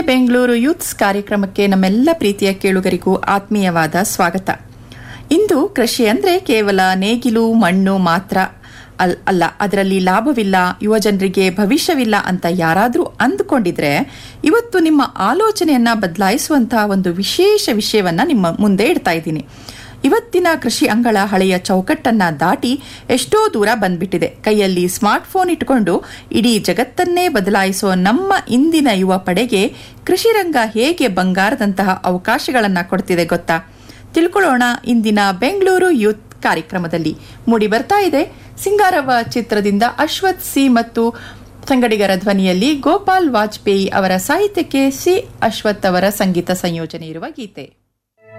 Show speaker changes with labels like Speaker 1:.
Speaker 1: Bengaluru youths ಕಾರ್ಯಕ್ರಮಕ್ಕೆ ನಮ್ಮೆಲ್ಲ ಪ್ರೀತಿಯ ಕೇಳುಗರಿಗೂ ಆತ್ಮೀಯವಾದ ಸ್ವಾಗತ ಇಂದು ಕೃಷಿ ಅಂದ್ರೆ ಕೇವಲ ನೇಗಿಲು ಮಣ್ಣು ಮಾತ್ರ ಅಲ್- ಅಲ್ಲ ಅದರಲ್ಲಿ ಲಾಭವಿಲ್ಲ ಯುವಜನರಿಗೆ ಭವಿಷ್ಯವಿಲ್ಲ ಅಂತ ಯಾರಾದರೂ ಅಂದುಕೊಂಡಿದ್ರೆ ಇವತ್ತು ನಿಮ್ಮ ಆಲೋಚನೆಯನ್ನ ಬದಲಾಯಿಸುವಂತಹ ಒಂದು ವಿಶೇಷ ವಿಷಯವನ್ನ ನಿಮ್ಮ ಮುಂದೆ ಇಡ್ತಾ ಇದ್ದೀನಿ ಇವತ್ತಿನ ಕೃಷಿ ಅಂಗಳ ಹಳೆಯ ಚೌಕಟ್ಟನ್ನ ದಾಟಿ ಎಷ್ಟೋ ದೂರ ಬಂದ್ಬಿಟ್ಟಿದೆ ಕೈಯಲ್ಲಿ ಸ್ಮಾರ್ಟ್ ಫೋನ್ ಇಟ್ಕೊಂಡು ಇಡೀ ಜಗತ್ತನ್ನೇ ಬದಲಾಯಿಸುವ ನಮ್ಮ ಇಂದಿನ ಯುವ ಪಡೆಗೆ ಕೃಷಿ ರಂಗ ಹೇಗೆ ಬಂಗಾರದಂತಹ ಅವಕಾಶಗಳನ್ನ ಕೊಡ್ತಿದೆ ಗೊತ್ತಾ ತಿಳ್ಕೊಳ್ಳೋಣ ಇಂದಿನ ಬೆಂಗಳೂರು ಯೂತ್ ಕಾರ್ಯಕ್ರಮದಲ್ಲಿ ಮೂಡಿ ಬರ್ತಾ ಇದೆ ಸಿಂಗಾರವ ಚಿತ್ರದಿಂದ ಅಶ್ವಥ್ ಸಿ ಮತ್ತು ಸಂಗಡಿಗರ ಧ್ವನಿಯಲ್ಲಿ ಗೋಪಾಲ್ ವಾಜಪೇಯಿ ಅವರ ಸಾಹಿತ್ಯಕ್ಕೆ ಸಿ ಅಶ್ವಥ್ ಅವರ ಸಂಗೀತ ಸಂಯೋಜನೆ ಇರುವ ಗೀತೆ